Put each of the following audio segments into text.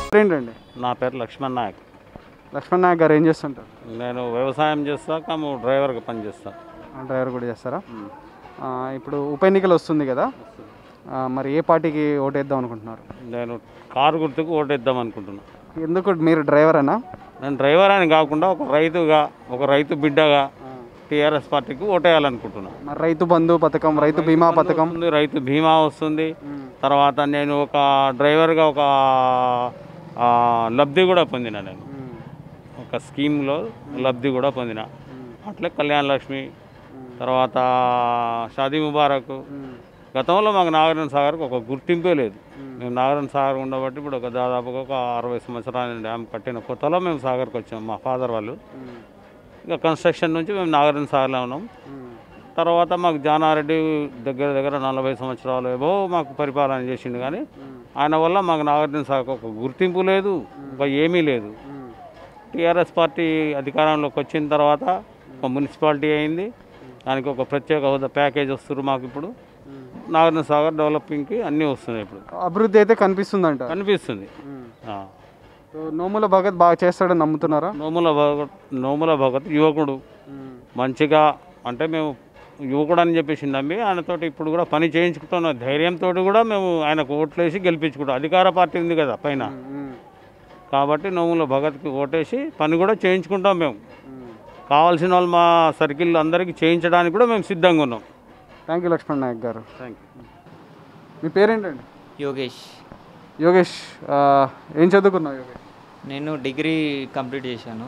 ఏంటండి నా పేరు లక్ష్మణ్ నాయక్ లక్ష్మణ్ నాయక్ గారు ఏం చేస్తుంటారు నేను వ్యవసాయం చేస్తా కమ్ము డ్రైవర్గా పనిచేస్తా ఆ, డ్రైవర్ కూడా చేస్తారా ఆ, ఇప్పుడు ఉప ఎన్నికలు వస్తుంది కదా ఆ, మరి ఏ పార్టీకి ఓటేద్దాం అనుకుంటున్నారు నేను కారు గుర్తుకు ఓటేద్దాం అనుకుంటున్నా ఎందుకు మీరు డ్రైవరేనా నేను డ్రైవర్ అని కాకుండా ఒక రైతుగా ఒక రైతు బిడ్డగా టీఆర్ఎస్ పార్టీకి ఓటేయాలనుకుంటున్నా మరి రైతు బంధు పథకం రైతు బీమా పథకం వస్తుంది, రైతు బీమా వస్తుంది తర్వాత నేను ఒక డ్రైవర్గా ఒక ఆ, లబ్ధి కూడా పొందిన నేను ఒక స్కీమ్లో లబ్ధి కూడా పొందిన అట్లే కళ్యాణ లక్ష్మి తర్వాత షాదీ ముబారక్ గతంలో మాకు నాగార్జున సాగర్కి ఒక గుర్తింపే లేదు మేము నాగార్జున సాగర్ ఉండబట్టి ఇప్పుడు ఒక దాదాపుగా ఒక అరవై సంవత్సరాల డ్యామ్ కట్టిన కొత్తలో మేము సాగర్కి వచ్చాము మా ఫాదర్ వాళ్ళు ఇంకా కన్స్ట్రక్షన్ నుంచి మేము నాగార్జున సాగర్లో ఉన్నాం తర్వాత మాకు జానారెడ్డి దగ్గర దగ్గర నలభై సంవత్సరాలు ఏవో మాకు పరిపాలన చేసిండు కానీ ఆయన వల్ల మాకు నాగార్జున సాగర్ ఒక గుర్తింపు లేదు ఒక ఏమీ లేదు టీఆర్ఎస్ పార్టీ అధికారంలోకి వచ్చిన తర్వాత ఒక మున్సిపాలిటీ అయింది దానికి ఒక ప్రత్యేక హోదా ప్యాకేజ్ వస్తున్నారు మాకు ఇప్పుడు నాగార్జున సాగర్ డెవలపింగ్కి అన్నీ వస్తున్నాయి ఇప్పుడు అభివృద్ధి అయితే కనిపిస్తుందంట కనిపిస్తుంది ఆ. సో నోముల భగత్ బాగా చేస్తాడని నమ్ముతున్నారా నోముల భగత్ నోముల భగత్ యువకుడు మంచిగా అంటే మేము యువకుడు అని చెప్పేసి నమ్మి ఆయనతోటి ఇప్పుడు కూడా పని చేయించుకుంటున్న ధైర్యంతో కూడా మేము ఆయనకు ఓట్లేసి గెలిపించుకుంటాం అధికార పార్టీ ఉంది కదా పైన కాబట్టి నోముల భగత్కి ఓటేసి పని కూడా చేయించుకుంటాం మేము కావాల్సిన వాళ్ళు మా సర్కిల్ అందరికీ చేయించడానికి కూడా మేము సిద్ధంగా ఉన్నాం థ్యాంక్ యూ లక్ష్మణ్ నాయక్ గారు థ్యాంక్ యూ మీ పేరేంటండి యోగేష్ యోగేష్ ఆ, ఏం చదువుకున్నావు యోగేష్ నేను డిగ్రీ కంప్లీట్ చేశాను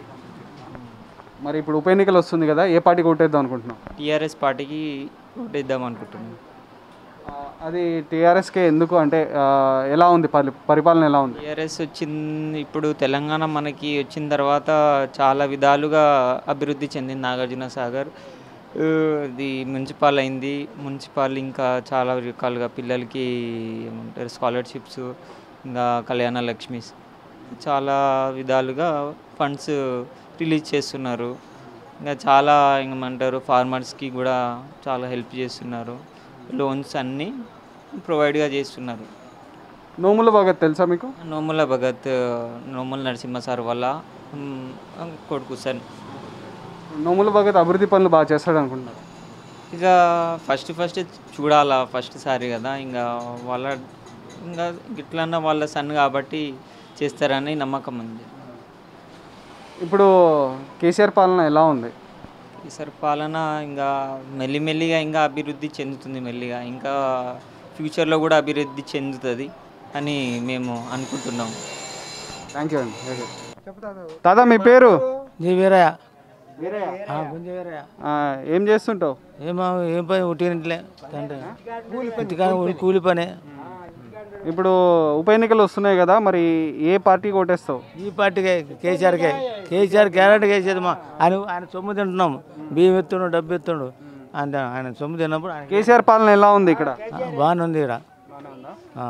మరి ఇప్పుడు ఉప ఎన్నికలు వస్తుంది కదా ఏ పార్టీకి ఓటేద్దాం అనుకుంటున్నాం టీఆర్ఎస్ పార్టీకి ఓటేద్దాం అనుకుంటున్నాను ఆ, అది టీఆర్ఎస్కే ఎందుకు అంటే ఆ, ఎలా ఉంది పరి పరిపాలన ఎలా ఉంది టీఆర్ఎస్ వచ్చింది ఇప్పుడు తెలంగాణ మనకి వచ్చిన తర్వాత చాలా విధాలుగా అభివృద్ధి చెందింది నాగార్జున సాగర్ ఆ, ఇది మున్సిపల్ అయింది మున్సిపల్ ఇంకా చాలా రకాలుగా పిల్లలకి ఏమంటారు స్కాలర్షిప్స్ ఇంకా కళ్యాణ లక్ష్మి చాలా విధాలుగా ఫండ్స్ రిలీజ్ చేస్తున్నారు ఇంకా చాలా ఏమంటారు ఫార్మర్స్కి కూడా చాలా హెల్ప్ చేస్తున్నారు లోన్స్ అన్నీ ప్రొవైడ్గా చేస్తున్నారు నోముల భగత్ తెలుసా మీకు నోముల భగత్ నోముల నరసింహ సార్ వల్ల మ్, కొడుకు సార్ నోముల భగత్ అభివృద్ధి పనులు బాగా చేస్తాడు అనుకుంటున్నారు ఇక ఫస్ట్ ఫస్ట్ చూడాలా ఫస్ట్ సారి కదా ఇంకా వాళ్ళ ఇంకా ఇట్లన్నా వాళ్ళ సన్ కాబట్టి చేస్తారని నమ్మకం ఉంది ఇప్పుడు కేసీఆర్ పాలన ఎలా ఉంది ఈసారి పాలన ఇంకా మెల్లిమెల్లిగా ఇంకా అభివృద్ధి చెందుతుంది మెల్లిగా ఇంకా ఫ్యూచర్లో కూడా అభివృద్ధి చెందుతుంది అని మేము అనుకుంటున్నాం థ్యాంక్ యూ అండి దాదా మీ పేరు వీరయ్య వీరయ్య ఆ, గుంజ వీరయ్య ఆ, ఏం చేస్తుంటావు ఏమో ఏం పని ఉట్టినట్లే తండ్రి ఇంటికాడ ఊరి కూలి పని ఇప్పుడు ఉప ఎన్నికలు వస్తున్నాయి కదా మరి ఏ పార్టీకి ఓటేస్తావు ఈ పార్టీకే కేసీఆర్కే కేసీఆర్ గ్యారెంటీ వేసేది మా ఆయన ఆయన సొమ్ము తింటున్నాం బియ్యం ఎత్తుండు డబ్బు ఎత్తుండు అంటే ఆయన సొమ్ము తిన్నప్పుడు ఆయన కేసీఆర్ పాలన ఎలా ఉంది ఇక్కడ బాగానే ఉంది ఇక్కడ ఆ.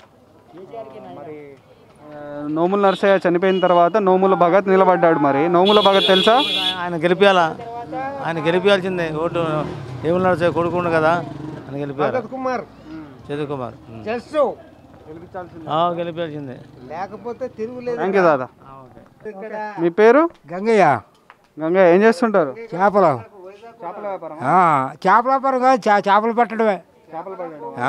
మరి ఆ, నోముల నరసయ్య చనిపోయిన తర్వాత నోముల భగత్ నిలబడ్డాడు మరి నోముల భగత్ తెలుసా ఆయన గెలిపించాలా ఆయన గెలిపించాల్సిందే ఓటు ఏమన్నా కొడుకుండు కదా ఆయన గెలిపించాలి కుమార్ చదువు కుమార్ ఉం. తెలుసు ఆ, గెలిపించాల్సిందే లేకపోతే తిరుగులేదు థ్యాంక్ యూ దాదా మీ పేరు గంగయ్య గంగయ్య ఏం చేస్తుంటారు చేపలు చేపల వ్యాపారం ఆ, చేపల వ్యాపారం కాదు చే- చేపలు పట్టడమే చేపలు పడ్డాడు ఆ.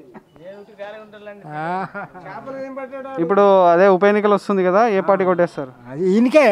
ఆ. ఇప్పుడు అదే ఉప ఎన్నికలు వస్తుంది కదా ఏ పార్టీ కొట్టేస్తారు అది ఈయనకే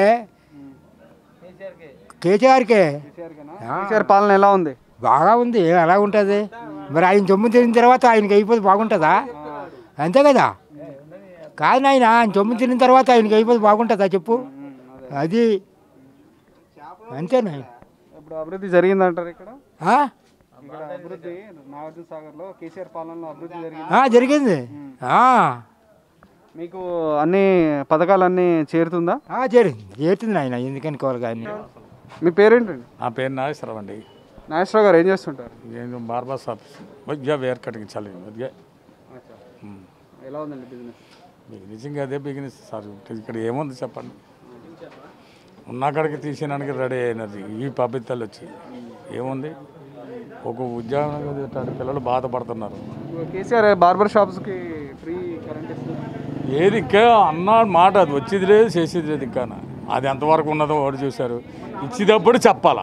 కేటీఆర్కే కేసీఆర్ పాలన ఎలా ఉంది బాగా ఉంది ఎలా ఉంటుంది మరి ఆయన సొమ్ము తిరిగిన తర్వాత ఆయనకి అయిపోతే బాగుంటుందా అంతే కదా కాదు నాయన ఆయన సొమ్ము తిరిగిన తర్వాత ఆయనకి అయిపోతే బాగుంటుందా చెప్పు అది అంతేనా ఇప్పుడు అభివృద్ధి జరిగిందంటారు ఇక్కడ ఆ? ఇక్కడ అభివృద్ధి నాగార్జున సాగర్ లో కేసీఆర్ పాలనలో అభివృద్ధి జరిగింది ఆ, జరిగింది ఆ. మీకు అన్ని పథకాలన్నీ చేరుతుందా ఆ, జరిగింది చేరుతుంది నాయన ఎందుకని కోవాలి కానీ మీ పేరేంటండి నా పేరు నాగేశ్వరరావు అండి నాగేశ్వరరావు గారు ఏం చేస్తుంటారు నేను బార్బాస్ ఆఫీస్ మధ్య వేర్ కట్టించాలి మధ్య ఎలా ఉందండి బిజినెస్ మీకు నిజంగా అదే బిజినెస్ సార్ ఇక్కడ ఏముంది చెప్పండి ఉన్నక్కడికి తీసేయడానికి రెడీ అయినది ఈ పబ్బిత్తలు వచ్చి ఏముంది ఒక ఉద్యోగం పిల్లలు బాధపడుతున్నారు కేసీఆర్ బార్బర్ షాప్స్కి ఫ్రీ కరెంట్ ఇస్తుంది ఏది ఇంకా అన్న మాట అది వచ్చేది లేదు చేసేది లేదు ఇంకా అది ఎంతవరకు ఉన్నదో వాడు చూశారు ఇచ్చేటప్పుడు చెప్పాలా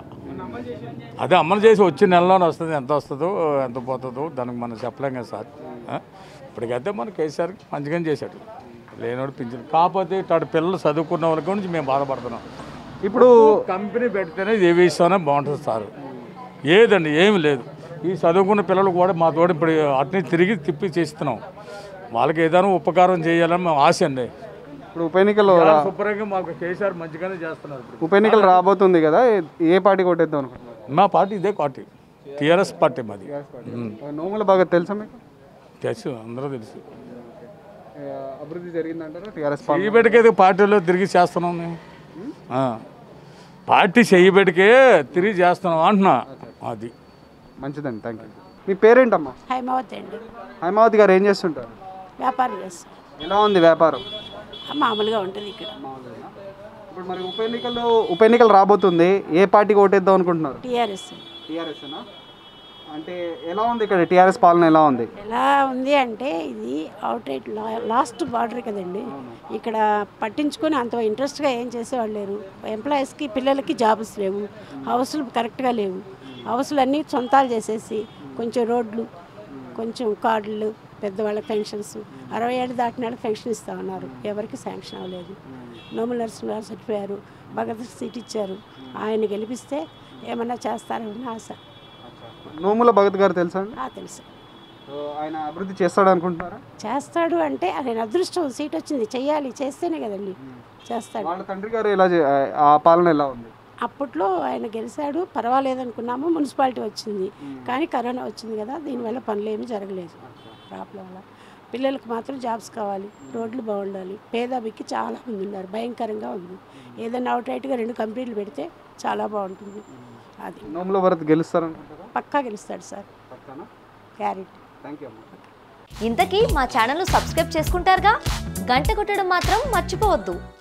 అదే అమలు చేసి వచ్చే నెలలోనే వస్తుంది ఎంత వస్తుందో ఎంత పోతుందో దానికి మనం చెప్పలేం కదా సార్ ఆ? ఇప్పటికైతే మన కేసీఆర్కి మంచిగానే చేశాడు లేనోడు పింఛన్ కాకపోతే ఇటు పిల్లలు చదువుకున్న వాళ్ళ గురించి మేము బాధపడుతున్నాం ఇప్పుడు కంపెనీ పెడితేనే ఏ విషయమే బాగుంటుంది సార్ ఏదండి ఏమి లేదు ఈ చదువుకున్న పిల్లలు కూడా మా తోడు ఇప్పుడు అట్ని తిరిగి తిప్పి చేస్తున్నాం వాళ్ళకి ఏదైనా ఉపకారం చేయాలని మేము ఆశ అండి ఇప్పుడు ఉప ఎన్నికలు రా- శుభ్రంగా మాకు కేసీఆర్ మంచిగానే చేస్తున్నారు ఇప్పుడు ఉప ఎన్నికలు రాబోతుంది కదా ఏ- ఏ పార్టీ కొట్టేద్దాం అనుకుంటున్నారు మా పార్టీ ఇదే పార్టీ టీఆర్ఎస్ పార్టీ మాది ఉమ్. నోముల బాగా తెలుసా మీకు తెలుసు అందరూ తెలుసు ఏ, అభివృద్ధి జరిగిందంటారా టీఆర్ఎస్ చెయ్యబెడికే పార్టీలో తిరిగి చేస్తున్నాం మేము ఆ. పార్టీ చెయ్యబెడికే తిరిగి చేస్తున్నాం అంటున్నా అది మంచిదండి థ్యాంక్ యూ మీ పేరేంటమ్మా హైమావతి అండి హైమావతి గారు ఏం చేస్తుంటారు వ్యాపారం చేస్తాం ఎలా ఉంది వ్యాపారం మామూలుగా ఉంటుంది ఇక్కడ ఇప్పుడు మరి ఉప ఎన్నికల్లో ఉప ఎన్నికలు రాబోతుంది ఏ పార్టీకి ఓటేద్దాం అనుకుంటున్నారు టీఆర్ఎస్ టీఆర్ఎస్నా అంటే ఎలా ఉంది ఇక్కడ టీఆర్ఎస్ పాలన ఎలా ఉంది ఎలా ఉంది అంటే ఇది అవుట్ రైట్ లాస్ట్ బార్డర్ కదండి ఇక్కడ పట్టించుకొని అంత ఇంట్రెస్ట్గా ఏం చేసేవాళ్ళు లేరు ఎంప్లాయీస్కి పిల్లలకి జాబ్స్ లేవు హౌస్లు కరెక్ట్గా లేవు హౌస్లు అన్నీ సొంతాలు చేసేసి కొంచెం రోడ్లు కొంచెం కార్డులు పెద్దవాళ్ళకి పెన్షన్స్ అరవై ఏళ్ళు దాటిన వాళ్ళకి పెన్షన్ ఇస్తా ఉన్నారు ఎవరికి శాంక్షన్ అవ్వలేదు నోముల నరసింహ గారు చనిపోయారు భగత్ సీట్ ఇచ్చారు ఆయన గెలిపిస్తే ఏమన్నా చేస్తారని ఆశ నోముల భగత్ గారు తెలుసా అండి ఆ తెలుసు సో ఆయన అభివృద్ధి చేస్తాడు అనుకుంటున్నారా చేస్తాడు అంటే ఆయన అదృష్టం సీట్ వచ్చింది చెయ్యాలి చేస్తేనే కదండి చేస్తాడు వాళ్ళ తండ్రి గారు ఎలా చే- ఆ పాలన ఎలా ఉంది అప్పట్లో ఆయన గెలిచాడు పర్వాలేదు అనుకున్నాము మున్సిపాలిటీ వచ్చింది కానీ కరోనా వచ్చింది కదా దీనివల్ల పనులు ఏమీ జరగలేదు ప్రాబ్లం వల్ల పిల్లలకు మాత్రం జాబ్స్ కావాలి రోడ్లు బాగుండాలి పేదవికి చాలా మంది ఉన్నారు భయంకరంగా ఉంది ఏదైనా అవుట్ రైట్గా రెండు కంపెనీలు పెడితే చాలా బాగుంటుంది అది నోముల భరత్ గెలుస్తారనుకుంటారా పక్కా గెలుస్తాడు సార్ పక్కానా గ్యారెంటీ థ్యాంక్ యూ అమ్మా ఇంతకీ మా ఛానల్ను సబ్స్క్రైబ్ చేసుకుంటారుగా గంట కొట్టడం మాత్రం మర్చిపోవద్దు